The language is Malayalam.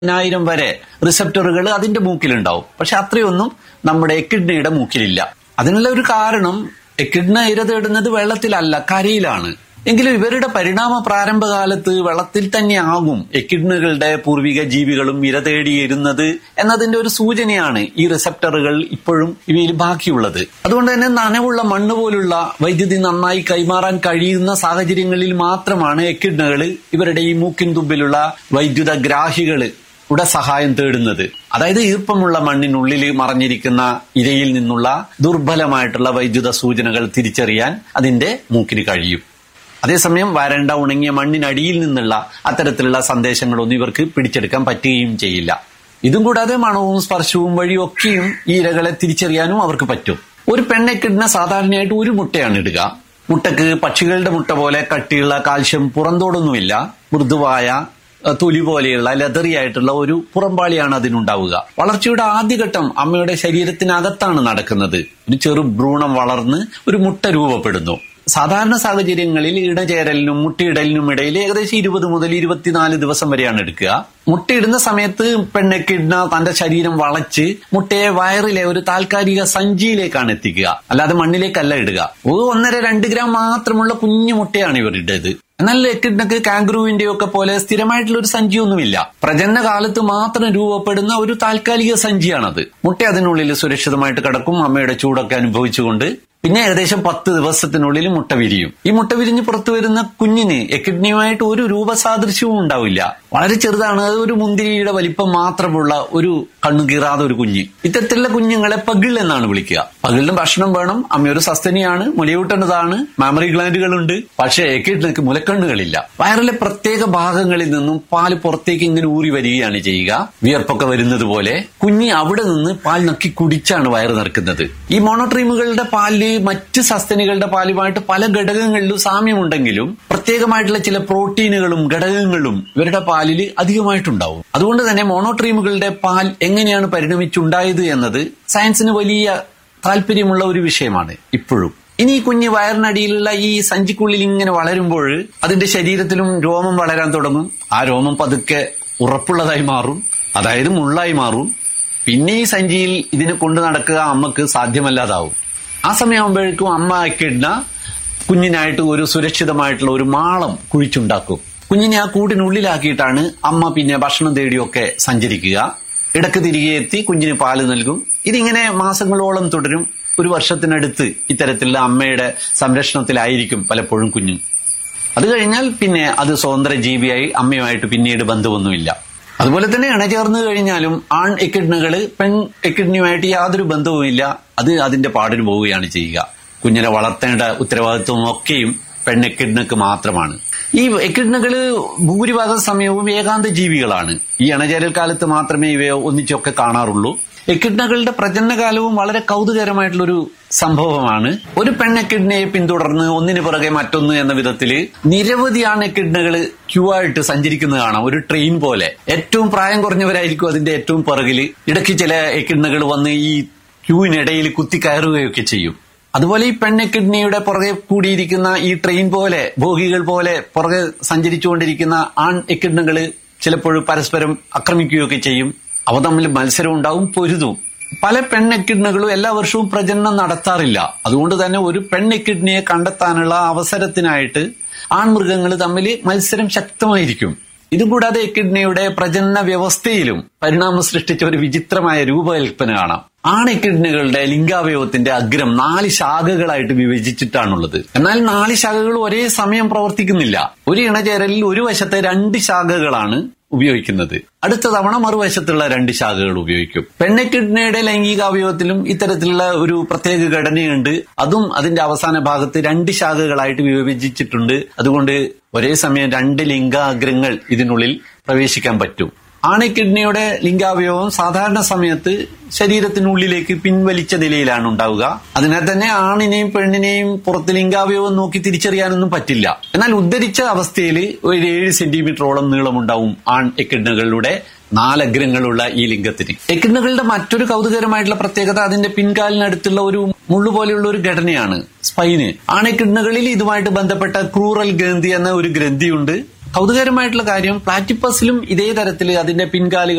പതിനായിരം വരെ റിസപ്റ്ററുകൾ അതിന്റെ മൂക്കിലുണ്ടാവും പക്ഷെ അത്രയൊന്നും നമ്മുടെ എക്കിഡ്നയുടെ മൂക്കിലില്ല അതിനുള്ള ഒരു കാരണം എക്കിഡ്ന ഇര തേടുന്നത് വെള്ളത്തിലല്ല കരയിലാണ് എങ്കിലും ഇവരുടെ പരിണാമ പ്രാരംഭകാലത്ത് വെള്ളത്തിൽ തന്നെയാകും എക്കിഡ്നുകളുടെ പൂർവിക ജീവികളും ഇര തേടിയിരുന്നത് എന്നതിന്റെ ഒരു സൂചനയാണ് ഈ റിസപ്റ്ററുകൾ ഇപ്പോഴും ഇവയിൽ ബാക്കിയുള്ളത് അതുകൊണ്ട് തന്നെ നനവുള്ള മണ്ണ് പോലുള്ള വൈദ്യുതി നന്നായി കൈമാറാൻ കഴിയുന്ന സാഹചര്യങ്ങളിൽ മാത്രമാണ് എക്കിഡ്നുകൾ ഇവരുടെ ഈ മൂക്കിൻ തുമ്പിലുള്ള വൈദ്യുത ഗ്രാഹികള് യുടെ സഹായം തേടുന്നത് അതായത് ഈർപ്പമുള്ള മണ്ണിനുള്ളിൽ മറഞ്ഞിരിക്കുന്ന ഇരയിൽ നിന്നുള്ള ദുർബലമായിട്ടുള്ള വൈദ്യുത സൂചനകൾ തിരിച്ചറിയാൻ അതിന്റെ മൂക്കിന് കഴിയും അതേസമയം വരണ്ട ഉണങ്ങിയ മണ്ണിനടിയിൽ നിന്നുള്ള അത്തരത്തിലുള്ള സന്ദേശങ്ങളൊന്നും ഇവർക്ക് പിടിച്ചെടുക്കാൻ പറ്റുകയും ചെയ്യില്ല ഇതും കൂടാതെ മണവും സ്പർശവും വഴിയൊക്കെയും ഈ ഇരകളെ തിരിച്ചറിയാനും അവർക്ക് പറ്റും ഒരു പെണ്ണെക്കിടുന്ന സാധാരണയായിട്ട് ഒരു മുട്ടയാണ് ഇടുക മുട്ടക്ക് പക്ഷികളുടെ മുട്ട പോലെ കട്ടിയുള്ള കാൽഷ്യം പുറന്തോടൊന്നുമില്ല മൃദുവായ അഹ് തൊലി പോലെയുള്ള ലെതറി ആയിട്ടുള്ള ഒരു പുറംപാളിയാണ് അതിനുണ്ടാവുക വളർച്ചയുടെ ആദ്യഘട്ടം അമ്മയുടെ ശരീരത്തിനകത്താണ് നടക്കുന്നത് ഒരു ചെറു ഭ്രൂണം വളർന്ന് ഒരു മുട്ട രൂപപ്പെടുന്നു സാധാരണ സാഹചര്യങ്ങളിൽ ഇടചേരലിനും മുട്ടയിടലിനും ഇടയിൽ ഏകദേശം ഇരുപത് മുതൽ ഇരുപത്തിനാല് ദിവസം വരെയാണ് എടുക്കുക മുട്ടയിടുന്ന സമയത്ത് പെണ്ണെക്കിടുന്ന തന്റെ ശരീരം വളച്ച് മുട്ടയെ വയറിലെ ഒരു താൽക്കാലിക സഞ്ചിയിലേക്കാണ് എത്തിക്കുക അല്ലാതെ മണ്ണിലേക്കല്ല ഇടുക ഒരു ഒന്നര രണ്ട് ഗ്രാം മാത്രമുള്ള കുഞ്ഞു മുട്ടയാണ് ഇവരുടേത് എന്നാൽ എക്കിഡ്നക്ക് കാങ്ക്രൂവിന്റെ ഒക്കെ പോലെ സ്ഥിരമായിട്ടുള്ള ഒരു സഞ്ചിയൊന്നുമില്ല പ്രജനന കാലത്ത് മാത്രം രൂപപ്പെടുന്ന ഒരു താൽക്കാലിക സഞ്ചിയാണത് മുട്ട അതിനുള്ളിൽ സുരക്ഷിതമായിട്ട് കിടക്കും അമ്മയുടെ ചൂടൊക്കെ അനുഭവിച്ചുകൊണ്ട് പിന്നെ ഏകദേശം പത്ത് ദിവസത്തിനുള്ളിൽ മുട്ട വിരിയും ഈ മുട്ട വിരിഞ്ഞ് പുറത്തു വരുന്ന കുഞ്ഞിന് എക്കിഡ്നിയുമായിട്ട് ഒരു രൂപസാദൃശ്യവും ഉണ്ടാവില്ല വളരെ ചെറുതാണ് അത് ഒരു മുന്തിരിയുടെ വലിപ്പം മാത്രമുള്ള ഒരു കണ്ണു കീറാതെ ഒരു കുഞ്ഞ് ഇത്തരത്തിലുള്ള കുഞ്ഞുങ്ങളെ പകിൾ എന്നാണ് വിളിക്കുക പകിളിന് ഭക്ഷണം വേണം അമ്മയൊരു സസ്തനിയാണ് മുലയൂട്ടേണ്ടതാണ് മാമറി ഗ്ലാൻഡുകളുണ്ട് പക്ഷേ എക്കിഡ്നിക്ക് മുലക്കണ്ണുകളില്ല വയറിലെ പ്രത്യേക ഭാഗങ്ങളിൽ നിന്നും പാല് പുറത്തേക്ക് ഇങ്ങനെ ഊറി വരികയാണ് ചെയ്യുക വിയർപ്പൊക്കെ വരുന്നത് പോലെ കുഞ്ഞ് അവിടെ നിന്ന് പാൽ നക്കി കുടിച്ചാണ് വയറ് നിറക്കുന്നത് ഈ മോണോട്രീമുകളുടെ പാലില് മറ്റ് സസ്തനികളുടെ പാലുമായിട്ട് പല ഘടകങ്ങളിലും സാമ്യമുണ്ടെങ്കിലും പ്രത്യേകമായിട്ടുള്ള ചില പ്രോട്ടീനുകളും ഘടകങ്ങളും ഇവരുടെ പാലിൽ അധികമായിട്ടുണ്ടാവും അതുകൊണ്ട് തന്നെ മോണോട്രീമുകളുടെ പാൽ എങ്ങനെയാണ് പരിണമിച്ചുണ്ടായത് എന്നത് സയൻസിന് വലിയ താല്പര്യമുള്ള ഒരു വിഷയമാണ് ഇപ്പോഴും ഇനി ഈ കുഞ്ഞ് വയറിനടിയിലുള്ള ഈ സഞ്ചിക്കുള്ളിൽ ഇങ്ങനെ വളരുമ്പോൾ അതിന്റെ ശരീരത്തിലും രോമം വളരാൻ തുടങ്ങും ആ രോമം പതുക്കെ ഉറപ്പുള്ളതായി മാറും അതായത് മുള്ളായി മാറും പിന്നെ ഈ സഞ്ചിയിൽ ഇതിനെ കൊണ്ടു നടക്കുക അമ്മക്ക് സാധ്യമല്ലാതാവും ആ സമയമാകുമ്പോഴേക്കും അമ്മ ആക്കിയിടുന്ന കുഞ്ഞിനായിട്ട് ഒരു സുരക്ഷിതമായിട്ടുള്ള ഒരു മാളം കുഴിച്ചുണ്ടാക്കും കുഞ്ഞിനെ ആ കൂടിനുള്ളിലാക്കിയിട്ടാണ് അമ്മ പിന്നെ ഭക്ഷണം തേടിയൊക്കെ സഞ്ചരിക്കുക ഇടക്ക് തിരികെ എത്തി കുഞ്ഞിന് പാല് നൽകും ഇതിങ്ങനെ മാസങ്ങളോളം തുടരും ഒരു വർഷത്തിനടുത്ത് ഇത്തരത്തിലുള്ള അമ്മയുടെ സംരക്ഷണത്തിലായിരിക്കും പലപ്പോഴും കുഞ്ഞ് അത് കഴിഞ്ഞാൽ പിന്നെ അത് സ്വതന്ത്ര ജീവിയായി അമ്മയുമായിട്ട് പിന്നീട് ബന്ധമൊന്നുമില്ല അതുപോലെ തന്നെ ഇണചേർന്ന് കഴിഞ്ഞാലും ആൺ എക്കിഡ്നുകൾ പെൺ എക്കിഡ്നുമായിട്ട് യാതൊരു ബന്ധവുമില്ല അത് അതിന്റെ പാടിന് പോവുകയാണ് ചെയ്യുക കുഞ്ഞിനെ വളർത്തേണ്ട ഉത്തരവാദിത്വം ഒക്കെയും പെണ്ണെക്കിഡ്നക്ക് മാത്രമാണ് ഈ എക്കിഡ്നുകൾ ഭൂരിഭാഗം സമയവും ഏകാന്ത ജീവികളാണ് ഈ ഇണചേരൽ കാലത്ത് മാത്രമേ ഇവയെ ഒന്നിച്ചൊക്കെ കാണാറുള്ളൂ എക്കിഡ്നകളുടെ പ്രജനനകാലവും വളരെ കൗതുകരമായിട്ടുള്ളൊരു സംഭവമാണ് ഒരു പെണ്ണെക്കിഡ്നയെ പിന്തുടർന്ന് ഒന്നിനു പുറകെ മറ്റൊന്ന് എന്ന വിധത്തില് നിരവധി ആണെക്കിഡ്നകൾ ക്യൂ ആയിട്ട് സഞ്ചരിക്കുന്നത് കാണാം ഒരു ട്രെയിൻ പോലെ ഏറ്റവും പ്രായം കുറഞ്ഞവരായിരിക്കും അതിന്റെ ഏറ്റവും പുറകില് ഇടയ്ക്ക് ചില എക്കിഡ്നകൾ വന്ന് ഈ ക്യൂവിനിടയിൽ കുത്തിക്കയറുകയൊക്കെ ചെയ്യും അതുപോലെ ഈ പെണ്ണെക്കിഡ്നിയുടെ പുറകെ കൂടിയിരിക്കുന്ന ഈ ട്രെയിൻ പോലെ ബോഗികൾ പോലെ പുറകെ സഞ്ചരിച്ചുകൊണ്ടിരിക്കുന്ന ആൺ എക്കിഡ്നകള് ചിലപ്പോഴും പരസ്പരം ആക്രമിക്കുകയൊക്കെ ചെയ്യും അവ തമ്മിൽ മത്സരം ഉണ്ടാവും പൊരുതും പല പെണ്ണെക്കിഡ്നുകളും എല്ലാ വർഷവും പ്രജനനം നടത്താറില്ല അതുകൊണ്ട് തന്നെ ഒരു പെണ്ണെക്കിഡ്നിയെ കണ്ടെത്താനുള്ള അവസരത്തിനായിട്ട് ആൺമൃഗങ്ങൾ തമ്മിൽ മത്സരം ശക്തമായിരിക്കും ഇതുകൂടാതെ എക്കിഡ്നിയുടെ പ്രജനന വ്യവസ്ഥയിലും പരിണാമം സൃഷ്ടിച്ച ഒരു വിചിത്രമായ രൂപകൽപ്പന കാണാം ആണെക്കിഡ്നുകളുടെ ലിംഗാവയവത്തിന്റെ അഗ്രം നാല് ശാഖകളായിട്ട് വിഭജിച്ചിട്ടാണുള്ളത് എന്നാൽ നാല് ശാഖകൾ ഒരേ സമയം പ്രവർത്തിക്കുന്നില്ല ഒരു ഇണചേരലിൽ ഒരു വശത്തെ രണ്ട് ശാഖകളാണ് ഉപയോഗിക്കുന്നത് അടുത്ത തവണ മറുവശത്തുള്ള രണ്ട് ശാഖകൾ ഉപയോഗിക്കും പെണ്ണെക്കിഡ്നയുടെ ലൈംഗികാവയവത്തിലും ഇത്തരത്തിലുള്ള ഒരു പ്രത്യേക ഘടനയുണ്ട് അതും അതിന്റെ അവസാന ഭാഗത്ത് രണ്ട് ശാഖകളായിട്ട് വിഭജിച്ചിട്ടുണ്ട് അതുകൊണ്ട് ഒരേ സമയം രണ്ട് ലിംഗാഗ്രങ്ങൾ ഇതിനുള്ളിൽ പ്രവേശിക്കാൻ പറ്റും ആണി കിഡ്നിയുടെ ലിംഗാവയവം സാധാരണ സമയത്ത് ശരീരത്തിനുള്ളിലേക്ക് പിൻവലിച്ച നിലയിലാണ് ഉണ്ടാവുക അതിനാൽ തന്നെ ആണിനെയും പെണ്ണിനെയും പുറത്ത് ലിംഗാവയവം നോക്കി തിരിച്ചറിയാനൊന്നും പറ്റില്ല എന്നാൽ ഉദ്ധരിച്ച അവസ്ഥയിൽ ഒരു ഏഴ് സെന്റിമീറ്ററോളം നീളമുണ്ടാവും ആൺ എക്കിഡ്നുകളുടെ നാലഗ്രങ്ങളുള്ള ഈ ലിംഗത്തിന് എക്കിഡ്നുകളുടെ മറ്റൊരു കൗതുകരമായിട്ടുള്ള പ്രത്യേകത അതിന്റെ പിൻകാലിനടുത്തുള്ള ഒരു മുള്ളു പോലെയുള്ള ഒരു ഘടനയാണ് സ്പൈന് ആണെക്കിഡ്നുകളിൽ ഇതുമായിട്ട് ബന്ധപ്പെട്ട ക്രൂറൽ ഗ്രന്ഥി എന്ന ഒരു ഗ്രന്ഥിയുണ്ട് കൗതുകരമായിട്ടുള്ള കാര്യം പ്ലാറ്റിപ്പസിലും ഇതേ തരത്തിൽ അതിന്റെ പിൻകാലുകൾ